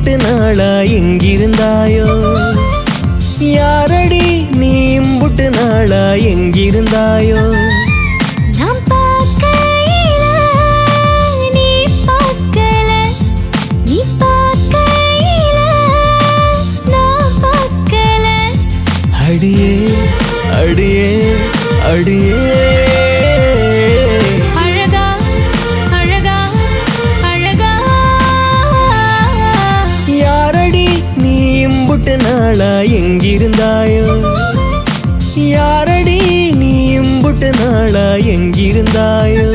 இம்புட்டு நாளா எங்கிருந்தாயோ யாரடி நீ இம்புட்டு நாளா எங்கிருந்தாயோ நான் பார்க்கையில நீ பார்க்கல நீ பார்க்கையில நான் பார்க்கல அடியே அடியே அடியே அழகா அழகா அழகா யாரடி நீ இம்புட்டு நாளா எங்கிருந்தாயோ யாரடி நீ இம்புட்டு நாளா எங்கிருந்தாயோ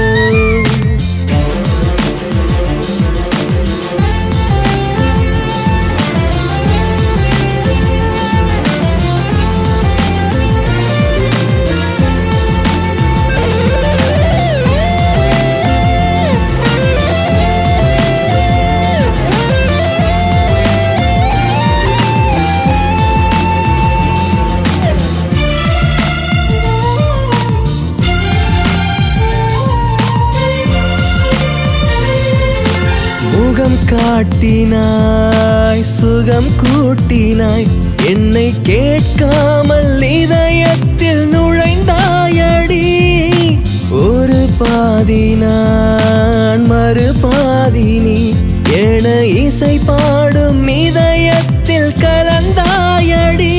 முகம் காட்டினாய் சுகம் கூட்டினாய் என்னை கேட்காமல் இதயத்தில் நுழைந்தாயடி ஒரு பாதி நான் மறு பாதி நீ என இசை பாடும் இதயத்தில் கலந்தாயடி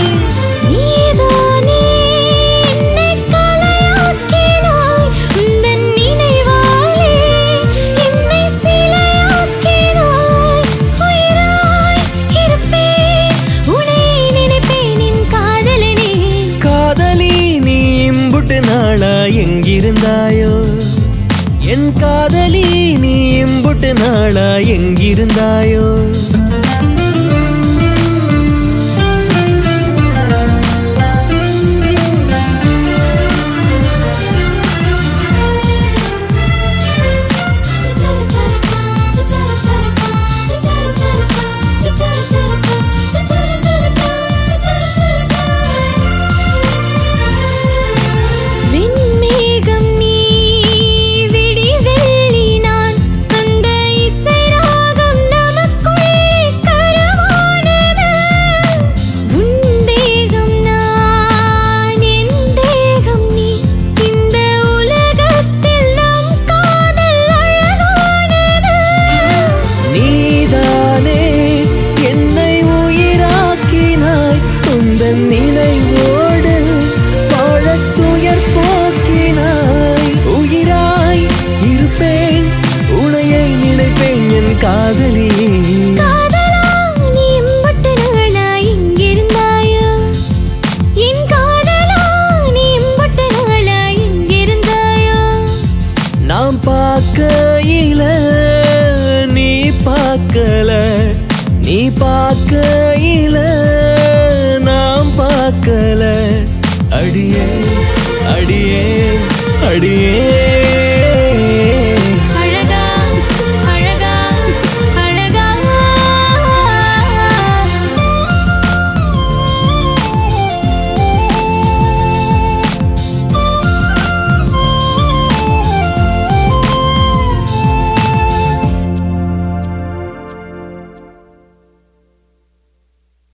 நீதானே என்னை கலையாக்கினாய் உந்தன் நினைவாலே என்னை சிலையாக்கினாய் உயிராய் இருப்பேன் உன்னை நினைப்பேன் என் காதலனே காதலி நீ இம்புட்டு நாளா எங்கிருந்தாயோ என் காதலி நீ இம்புட்டு நாளா எங்கிருந்தாயோ விண்மேகம் நீ விடி வெள்ளி நான் அந்த இசை ராகம் நமக்குள்ளே கரவானது உன் தேகம் நான் என் தேகம் நீ இந்த உலகத்தில் நம் காதல் அழகானது நீதானே என்னை உயிராக்கினாய் உந்தன் நினைவோடு வாழத் துயர் போக்கினாய் உயிராய் இருப்பேன் உனையை நினைப்பேன் என் காதலி காதலா நீ எம்பட்டு நாளா எங்கிருந்தாயோ என் காதலா நீ எம்பட்டு நாளா எங்கிருந்தாயோ நாம் பார்க்கையில நீ பார்க்கல நீ பார்க்கையில நாம் பார்க்கல அடியே அடியே அடியே